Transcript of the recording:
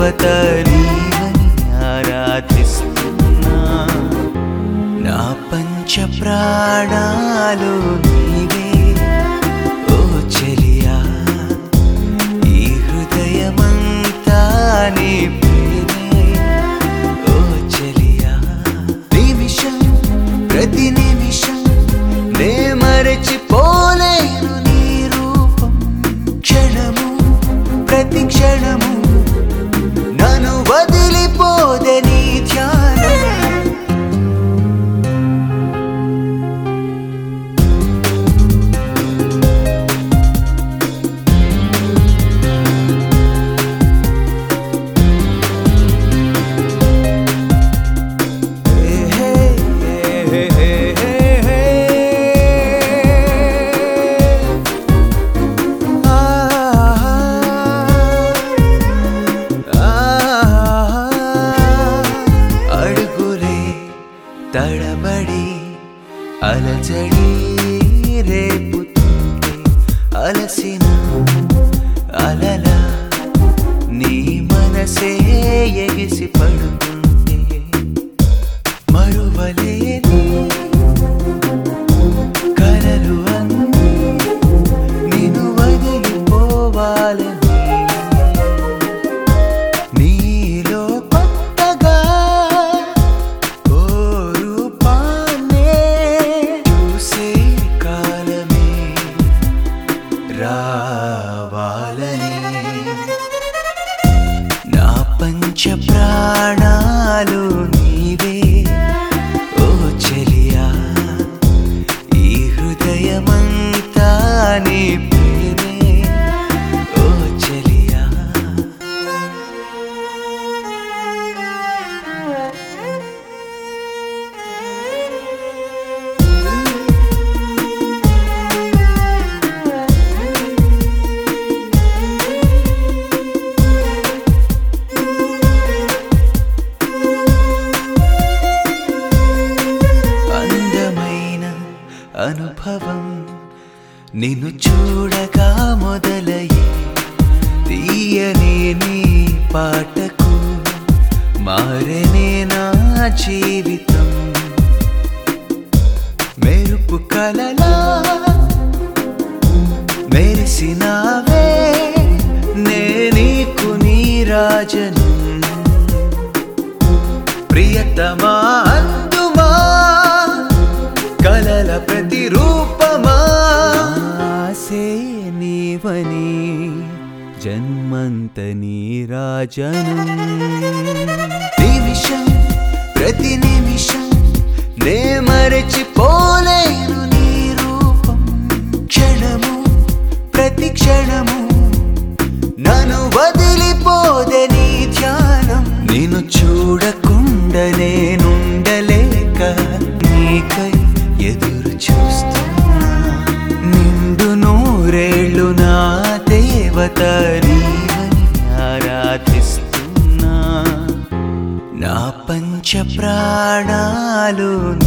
దేవత నీవని ఆరాధిస్తున్నా నా పంచ ప్రాణాలు నీవే ఓ చెలియా ఈ హృదయమంతా నీ ప్రేమే ఓ చెలియా నిమిషం ప్రతి నిమిషం నే మరచిపోలేను నీ రూపం క్షణము ప్రతి క్షణము నన్ను వదిలిపోదే నీ ధ్యానం అడుగులే తడబడి అలజడి రేపుతుంది అలసిన అలల నీ మనసే ఎగిసి పడుతుంది మరువలేని కలలు అన్నీ నిన్ను వదిలిపోవాలని నీలో కొత్తగా ఓ రూపాన్నే చూసే కాలమే రావాలని నా పంచ ప్రాణాలు నీవే ఓ చెలియా ఈ హృదయమంతా నీ ప్రేమే ఓ చెలియా అందమైన అనుభవం నిన్ను చూడగా మొదలయ్యే తీయని నీ పాటకు మారనే నా జీవితం మెరుపు కలలా మెరిసినావే నే నీకు నీ రాజను ప్రియతమా అందుమా కలల ప్రతిరూపమా ఆసే నీవని జన్మంత నీ రాజను నిమిషం ప్రతి నిమిషం నే మరచిపోలేను నీ రూపం క్షణము ప్రతి క్షణము నన్ను వదిలిపోదే నీ ధ్యానం నిన్ను చూడకుండా నేనుండలేక నీకై ఎదురు చూస్తున్నా నిండు నూరేళ్ళు నా దేవత నీవని ఆరాధిస్తున్నా నా పంచ ప్రాణాలు